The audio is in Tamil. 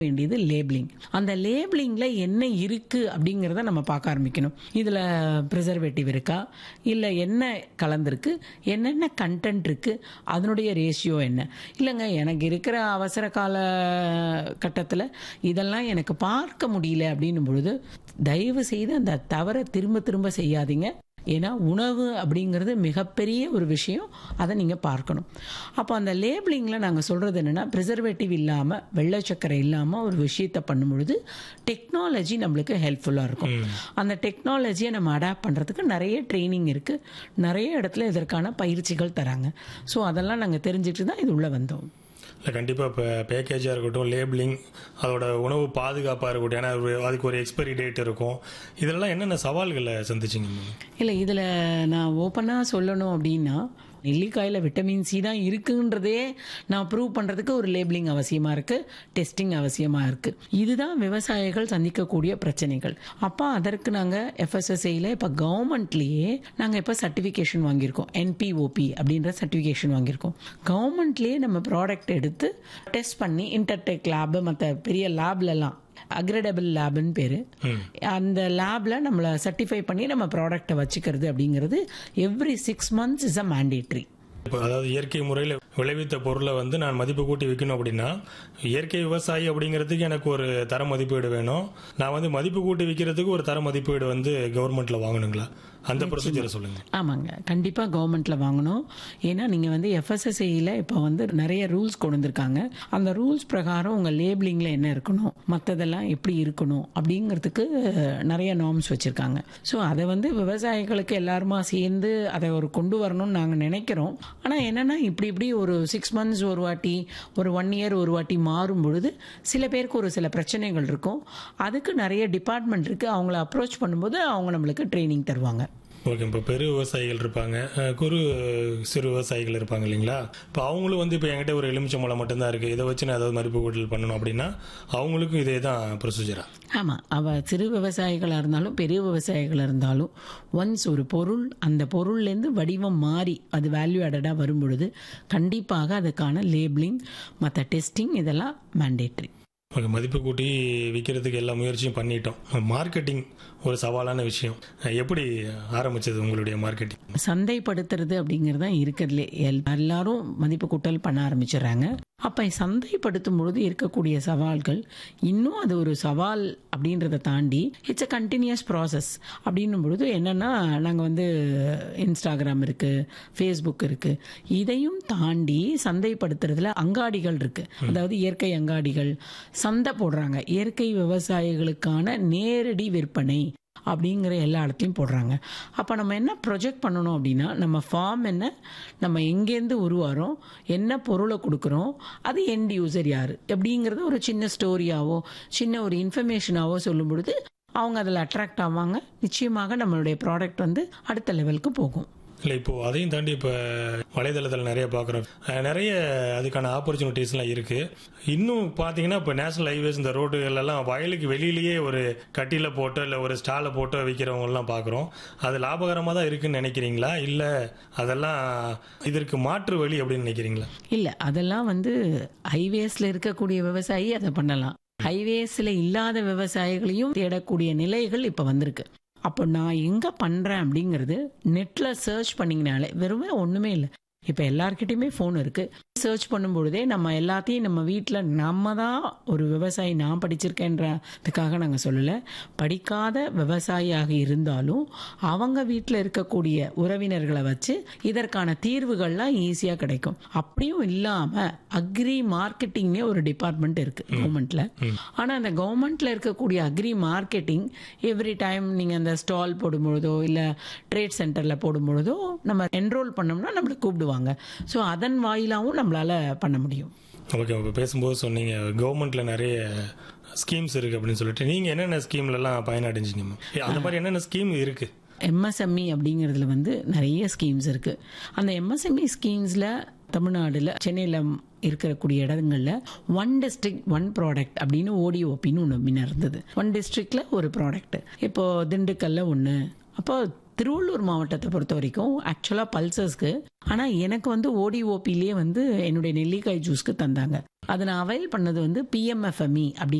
வேண்டியது லேபிளிங் அந்த லேபிளிங்ல என்ன இருக்கு அப்படிங்கறத நம்ம பார்க்க ஆரம்பிக்கணும் இதுல ப்ரிசர்வேட்டிவ் இருக்கா இல்ல என்ன கலந்திருக்கு என்னென்ன கண்டென்ட் இருக்கு அதனுடைய ரேஷியோ என்ன இல்லைங்க எனக்கு இருக்கிற அவசர கால கட்டத்தில் இதெல்லாம் எனக்கு பார்க்க முடியல அப்படின்னும் பொழுது தயவு செய்து அந்த தவறை திரும்ப திரும்ப செய்யாதீங்க ஏன்னா உணவு அப்படிங்கிறது மிகப்பெரிய ஒரு விஷயம் அதை நீங்கள் பார்க்கணும் அப்போ அந்த லேபிளிங்கில் நாங்கள் சொல்கிறது என்னென்னா ப்ரிசர்வேட்டிவ் இல்லாமல் வெள்ளை சக்கரை இல்லாமல் ஒரு விஷயத்தை பண்ணும்பொழுது டெக்னாலஜி நம்மளுக்கு ஹெல்ப்ஃபுல்லாக இருக்கும் அந்த டெக்னாலஜியை நம்ம அடாப்ட் பண்ணுறதுக்கு நிறைய ட்ரைனிங் இருக்குது நிறைய இடத்துல இதற்கான பயிற்சிகள் தராங்க ஸோ அதெல்லாம் நாங்கள் தெரிஞ்சுட்டு தான் இது உள்ளே வந்தோம் இல்லை கண்டிப்பாக இப்போ பேக்கேஜாக இருக்கட்டும் லேபிளிங் அதோட உணவு பாதுகாப்பாக இருக்கட்டும் ஏன்னா ஒரு- அதுக்கு ஒரு எக்ஸ்பைரி டேட் இருக்கும் இதெல்லாம் என்னென்ன சவால்களை சந்திச்சிங்க நீங்க? இல்லை இதில் நான் ஓப்பனாக சொல்லணும் அப்படின்னா நெல்லிக்காயில் விட்டமின் சி தான் இருக்குன்றதே நான் ப்ரூவ் பண்ணுறதுக்கு ஒரு லேபிளிங் அவசியமாக இருக்குது டெஸ்டிங் அவசியமாக இருக்குது இதுதான் விவசாயிகள் சந்திக்கக்கூடிய பிரச்சனைகள் அப்போ அதற்கு நாங்கள் எஃப்எஸ்எஸ்ஐயில் இப்போ கவர்மெண்ட்லேயே நாங்கள் இப்போ சர்டிஃபிகேஷன் வாங்கியிருக்கோம் என்பிஓபி அப்படின்ற சர்டிஃபிகேஷன் வாங்கியிருக்கோம் கவர்மெண்ட்லேயே நம்ம ப்ராடக்ட் எடுத்து டெஸ்ட் பண்ணி இன்டர்டெக் லேபு மற்ற பெரிய லேப்லலாம் அக்ரெடபிள் லேப்னு பேர் அந்த லேப்ல நம்மளை சர்டிஃபை பண்ணி நம்ம ப்ராடக்ட்டை வச்சுக்கிறது அப்படிங்கிறது every six months is a mandatory இப்போ அதாவது இயற்கை முறையில் விளைவித்த பொருளை வந்து நான் மதிப்பு கூட்டி விற்கணும் அப்படின்னா இயற்கை விவசாயி அப்படிங்கிறதுக்கு எனக்கு ஒரு தர மதிப்பீடு வேணும் நான் வந்து மதிப்பு கூட்டி விற்கிறதுக்கு ஒரு தர மதிப்பீடு வந்து கவர்மெண்ட்ல வாங்கணுங்களா அந்த ப்ரொசீஜரை சொல்லுங்க ஆமாங்க கண்டிப்பாக கவர்மெண்ட்ல வாங்கணும் ஏன்னா நீங்கள் வந்து எஃப்எஸ்எஸ்ஐயில் இப்போ வந்து நிறைய ரூல்ஸ் கொண்டு வந்திருக்காங்க அந்த ரூல்ஸ் பிரகாரம் உங்கள் லேபிளிங்கில் என்ன இருக்கணும் மற்றதெல்லாம் எப்படி இருக்கணும் அப்படிங்கிறதுக்கு நிறைய நார்ம்ஸ் வச்சுருக்காங்க ஸோ அதை வந்து விவசாயிகளுக்கு எல்லாருமா சேர்ந்து அதை ஒரு கொண்டு வரணும்னு நாங்கள் நினைக்கிறோம் ஆனால் என்னென்னா இப்படி இப்படி ஒரு சிக்ஸ் மந்த்ஸ் ஒரு வாட்டி ஒரு ஒன் இயர் ஒரு வாட்டி மாறும் பொழுது சில பேருக்கு ஒரு சில பிரச்சனைகள் இருக்கும் அதுக்கு நிறைய டிபார்ட்மெண்ட் இருக்குது அவங்கள அப்ரோச் பண்ணும்போது அவங்க நம்மளுக்கு ட்ரைனிங் தருவாங்க ஓகே இப்போ பெரு விவசாயிகள் இருப்பாங்க அஹ், குறு சிறு விவசாயிகள் இருப்பாங்க இல்லைங்களா இப்போ அவங்களும் வந்து இப்போ என்கிட்ட ஒரு எலுமிச்சம்பழம் மட்டும்தான் இருக்குது இதை வச்சு நான் ஏதாவது மதிப்பு கூட்டல் பண்ணணும் அப்படின்னா அவங்களுக்கும் இதே தான் ப்ரொசீஜரா ஆமாம் அவ சிறு விவசாயிகளாக இருந்தாலும் பெரிய விவசாயிகளாக இருந்தாலும் ஒன்ஸ் ஒரு பொருள் அந்த பொருள்லேருந்து வடிவம் மாறி அது வேல்யூ ஆடடாக வரும் பொழுது கண்டிப்பாக அதுக்கான லேபிளிங் மற்ற டெஸ்டிங் இதெல்லாம் மேண்டேட்ரி ஓகே மதிப்பு கூட்டி விற்கிறதுக்கு எல்லா முயற்சியும் பண்ணிட்டோம் மார்க்கெட்டிங் ஒரு சவாலான விஷயம் அஹ், எப்படி ஆரம்பிச்சது உங்களுடைய மார்க்கெட்டிங் சந்தைப்படுத்துறது அப்படிங்கிறது தான் இருக்கிறதுலே எல்- எல்லாரும் மதிப்பு கூட்டல் பண்ண ஆரம்பிச்சிடுறாங்க அப்போ சந்தைப்படுத்தும் பொழுது இருக்கக்கூடிய சவால்கள் இன்னும் அது ஒரு சவால் அப்படின்றத தாண்டி இட்ஸ் அ கண்டினியூஸ் ப்ராசஸ் அப்படின்னும் பொழுது என்னன்னா நாங்கள் வந்து இன்ஸ்டாகிராம் இருக்கு ஃபேஸ்புக் இருக்கு இதையும் தாண்டி சந்தைப்படுத்துறதுல அங்காடிகள் இருக்கு அதாவது இயற்கை அங்காடிகள் சந்தை போடுறாங்க இயற்கை விவசாயிகளுக்கான நேரடி விற்பனை அப்படிங்கிற எல்லா இடத்துலையும் போடுறாங்க அப்போ நம்ம என்ன ப்ரொஜெக்ட் பண்ணணும் அப்படின்னா நம்ம ஃபார்ம் என்ன நம்ம எங்கேருந்து உருவாரோம் என்ன பொருளை கொடுக்குறோம் அது எண்ட் யூசர் யார் அப்படிங்கிறத ஒரு சின்ன ஸ்டோரியாவோ சின்ன ஒரு இன்ஃபர்மேஷனாவோ சொல்லும் பொழுது அவங்க அதில் அட்ராக்ட் ஆவாங்க நிச்சயமாக நம்மளுடைய ப்ராடக்ட் வந்து அடுத்த லெவலுக்கு போகும் இல்லை இப்போ அதையும் தாண்டி இப்போ வலைதளத்தில் நிறைய பார்க்குறோம் நிறைய அதுக்கான ஆப்பர்ச்சுனிட்டிஸ்லாம் இருக்கு இன்னும் பார்த்தீங்கன்னா இப்போ நேஷனல் ஹைவேஸ் இந்த ரோடுகளெல்லாம் வயலுக்கு வெளியிலேயே ஒரு கட்டியில் போட்டோ இல்லை ஒரு ஸ்டாலை போட்டோ விற்கிறவங்கலாம் பார்க்குறோம் அது லாபகரமாக தான் இருக்குன்னு நினைக்கிறீங்களா இல்லை அதெல்லாம் இதற்கு மாற்று வழி அப்படின்னு நினைக்கிறீங்களா இல்லை அதெல்லாம் வந்து ஹைவேஸில் இருக்கக்கூடிய விவசாயி அதை பண்ணலாம் ஹைவேஸில் இல்லாத விவசாயிகளையும் தேடக்கூடிய நிலைகள் இப்போ வந்திருக்கு அப்போ நான் எங்கே பண்ணுறேன் அப்படிங்கிறது நெட்டில் சர்ச் பண்ணிங்கனாலே வெறுமே ஒன்றுமே இல்லை இப்போ எல்லார்கிட்டயுமே ஃபோன் இருக்கு சர்ச் பண்ணும்பொழுதே நம்ம எல்லாத்தையும் நம்ம வீட்டில் நம்ம தான் ஒரு விவசாயி நான் படிச்சிருக்கேன்றதுக்காக நாங்கள் சொல்லலை படிக்காத விவசாயியாக இருந்தாலும் அவங்க வீட்டில் இருக்கக்கூடிய உறவினர்களை வச்சு இதற்கான தீர்வுகள்லாம் ஈஸியாக கிடைக்கும் அப்படியும் இல்லாமல் அக்ரி மார்க்கெட்டிங்னே ஒரு டிபார்ட்மெண்ட் இருக்கு கவர்மெண்ட்ல ஆனால் அந்த கவர்மெண்ட்ல இருக்கக்கூடிய அக்ரி மார்க்கெட்டிங் எவ்ரி டைம் நீங்கள் அந்த ஸ்டால் போடும்பொழுதோ இல்லை ட்ரேட் சென்டரில் போடும்பொழுதோ நம்ம என்ரோல் பண்ணோம்னா நம்மளை கூப்பிடுவாங்க ஸோ அதன் வாயிலாகவும் நம்மளால பண்ண முடியும் ஓகே இப்போ பேசும்போது சொன்னீங்க கவர்மெண்ட்ல நிறைய ஸ்கீம்ஸ் இருக்கு அப்படின்னு சொல்லிட்டு நீங்க என்னென்ன ஸ்கீம்லலாம் பயனடைஞ்சிங்க அந்த மாதிரி என்னென்ன ஸ்கீம் இருக்கு எம்எஸ்எம்இ அப்படிங்கிறதுல வந்து நிறைய ஸ்கீம்ஸ் இருக்கு அந்த எம்எஸ்எம்இ ஸ்கீம்ஸ்ல தமிழ்நாடுல சென்னையில் இருக்கக்கூடிய இடங்கள்ல ஒன் டிஸ்ட்ரிக்ட் ஒன் ப்ராடக்ட் அப்படின்னு ஓடிஓபின்னு ஒன்று முன்ன இருந்தது ஒன் டிஸ்ட்ரிக்ட்ல ஒரு ப்ராடக்ட் இப்போ திண்டுக்கல்ல ஒன்று அப்போ திருவள்ளூர் மாவட்டத்தை பொறுத்த வரைக்கும் ஆக்சுவலாக பல்சர்ஸ்க்கு ஆனால் எனக்கு வந்து ஓடிஓபிலேயே வந்து என்னுடைய நெல்லிக்காய் ஜூஸ்க்கு தந்தாங்க அதை நான் அவைல் பண்ணது வந்து பிஎம்எஃப்எம்இ அப்படி